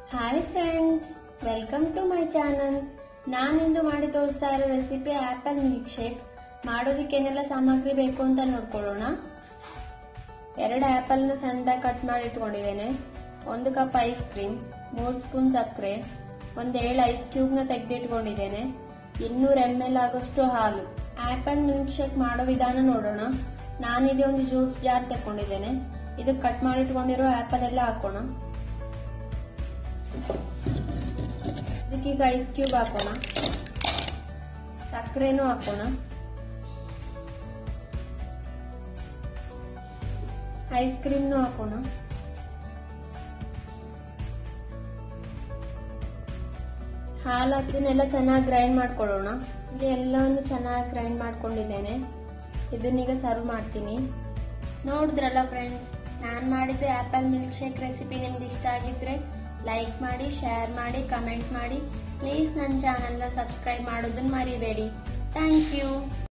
hi friends welcome to my channel ನಾನಿಂದು ಮಾಡಿ ತೋರಿಸ್ತಾ ಇರೋ ರೆಸಿಪಿ ಆಪಲ್ ಮಿಲ್ಕ್ ಶೇಕ್ ಮಾಡೋದಕ್ಕೆ ಏನೆಲ್ಲ ಸಾಮಗ್ರಿ ಬೇಕು ಅಂತ ನೋಡ್ಕೊಳ್ಳೋಣ ಎರಡು ಆಪಲ್ನ ಸಣ್ಣದಾಗಿ ಕಟ್ ಮಾಡಿ ಇಟ್ಕೊಂಡಿದ್ದೇನೆ ಒಂದು ಕಪ್ ಐಸ್ ಕ್ರೀಮ್ ಮೂರು ಸ್ಪೂನ್ ಸಕ್ಕರೆ ಒಂದು ಏಳು ಐಸ್ ಕ್ಯೂಬ್ನ ತೆಗೆದಿಟ್ಕೊಂಡಿದ್ದೇನೆ ಇನ್ನೂರು ಎಮ್ ಎಲ್ ಆಗೋಷ್ಟು ಹಾಲು ಆಪಲ್ ಮಿಲ್ಕ್ ಶೇಕ್ ಮಾಡೋ ವಿಧಾನ ನೋಡೋಣ ನಾನಿದೆ ಒಂದು ಜ್ಯೂಸ್ ಜಾರ್ ತಗೊಂಡಿದ್ದೇನೆ ಇದಕ್ಕೆ ಕಟ್ ಮಾಡಿ ಇಟ್ಕೊಂಡಿರೋ ಆಪಲ್ ಎಲ್ಲ ಹಾಕೋಣ ಇದಕ್ಕೀಗ ಐಸ್ ಕ್ಯೂಬ್ ಹಾಕೋಣ ಸಕ್ಕರೆನೂ ಹಾಕೋಣ ಐಸ್ ಕ್ರೀಮ್ನು ಹಾಕೋಣ ಹಾಲು ಹಾಕಿನೆಲ್ಲ ಚೆನ್ನಾಗಿ ಗ್ರೈಂಡ್ ಮಾಡ್ಕೊಳ್ಳೋಣ ಇಲ್ಲಿ ಎಲ್ಲವನ್ನು ಚೆನ್ನಾಗಿ ಗ್ರೈಂಡ್ ಮಾಡ್ಕೊಂಡಿದ್ದೇನೆ ಇದನ್ನೀಗ ಸರ್ವ್ ಮಾಡ್ತೀನಿ ನೋಡಿದ್ರಲ್ಲ ಫ್ರೆಂಡ್ಸ್ ನಾನು ಮಾಡಿದ ಆಪಲ್ ಮಿಲ್ಕ್ ಶೇಕ್ ರೆಸಿಪಿ ನಿಮ್ಗೆ ಇಷ್ಟ ಆಗಿದ್ರೆ ಲೈಕ್ ಮಾಡಿ ಶೇರ್ ಮಾಡಿ ಕಮೆಂಟ್ ಮಾಡಿ ಪ್ಲೀಸ್ ನನ್ನ ಚಾನಲ್ನ ಸಬ್ಸ್ಕ್ರೈಬ್ ಮಾಡೋದನ್ನ ಮರಿಬೇಡಿ ಥ್ಯಾಂಕ್ ಯು